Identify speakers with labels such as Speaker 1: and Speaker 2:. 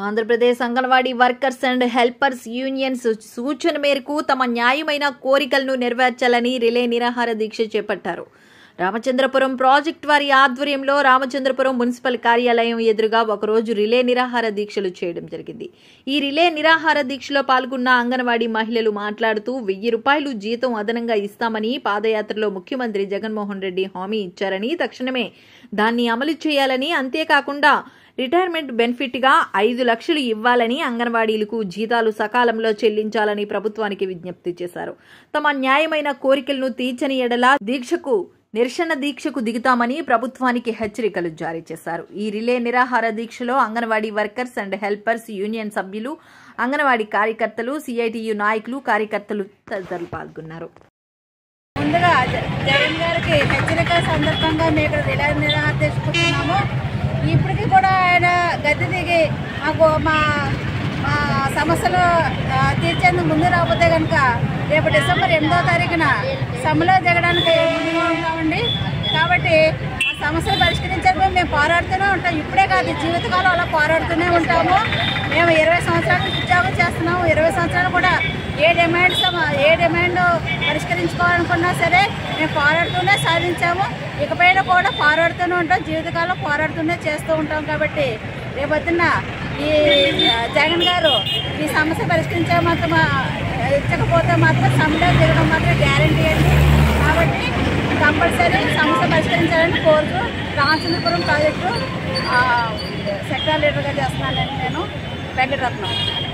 Speaker 1: Andhra Pradesh anganwadi workers and helpers unions సూచన మేరకు తమ న్యాయమైన కోరికలను నెరవేర్చాలని రిలే నిరాహార దీక్ష చేపట్టారు రామచంద్రపురం ప్రాజెక్ట్ వారి ఆధ్వర్యంలో రామచంద్రపురం మున్సిపల్ కార్యాలయం ఎదురుగా ఒకరోజు రిలే నిరాహార దీక్షలు చేయడం జరిగింది ఈ రిలే నిరాహార దీక్షలో పాల్గొన్న అంగన్వాడీ మహిళలు మాట్లాడుతూ వెయ్యి రూపాయలు జీతం అదనంగా ఇస్తామని పాదయాత్రలో ముఖ్యమంత్రి జగన్మోహన్ రెడ్డి హామీ ఇచ్చారని తక్షణమే దాన్ని అమలు చేయాలని అంతేకాకుండా రిటైర్మెంట్ బెనిఫిట్గా ఐదు లక్షలు ఇవ్వాలని అంగన్వాడీలకు జీతాలు సకాలంలో చెల్లించాలని ప్రభుత్వానికి విజ్ఞప్తి చేశారు తమ న్యాయమైన కోరికలను తీర్చని ఎడల దీక్షకు నిరసన దీక్షకు దిగుతామని ప్రభుత్వానికి హెచ్చరికలు జారీ చేశారు ఈ రిలే నిరాహార దీక్షలో anganwadi workers and helpers union సభ్యులు అంగన్వాడీ కార్యకర్తలు సిఐటియు నాయకులు కార్యకర్తలు తదితరులు పాల్గొన్నారు
Speaker 2: ముందుగా జ- జగన్ గారికి హెచ్చరిక సందర్భంగా మేము ఇక్కడ రిలే నిరాహార తీసుకుంటున్నాము ఇప్పటికీ కూడా ఆయన గద్దె దిగి మాకు మా మా సమస్యలు ఆ, తీర్చేందుకు ముందు రాకపోతే కనుక రేపు డిసెంబర్ ఎనిమిదో తారీఖున సమ్మెలో దిగడానికి ముందుగా ఉంటామండి కాబట్టి ఆ సమస్యలు పరిష్కరించడానికి మేము పోరాడుతూనే ఉంటాం ఇప్పుడే కాదు జీవితకాలం అలా పోరాడుతూనే ఉంటాము మేము ఇరవై సంవత్సరాల నుంచి ఉద్యోగం చేస్తున్నాము ఇరవై సంవత్సరాలు కూడా ఏ డిమాండ్ సమ- ఏ డిమాండ్ పరిష్కరించుకోవాలనుకున్నా సరే మేము పోరాడుతూనే సాధించాము ఇకపైన కూడా పోరాడుతూనే ఉంటాం జీవితకాలం పోరాడుతూనే చేస్తూ ఉంటాం కాబట్టి రేపొద్దున ఈ ఆ, జగన్ గారు ఈ సమస్య పరిష్కరించే మాత్రం ఆ, ఇచ్చకపోతే మాత్రం సమ్మెలో దిగడం మాత్రం గ్యారంటీ అండి కాబట్టి కంపల్సరీ సమస్య పరిష్కరించాలని కోరుతూ రామచంద్రపురం ప్రాజెక్టు సెక్టార్ లీడర్గా చేస్తున్నానండి నేను వెంకటరత్నం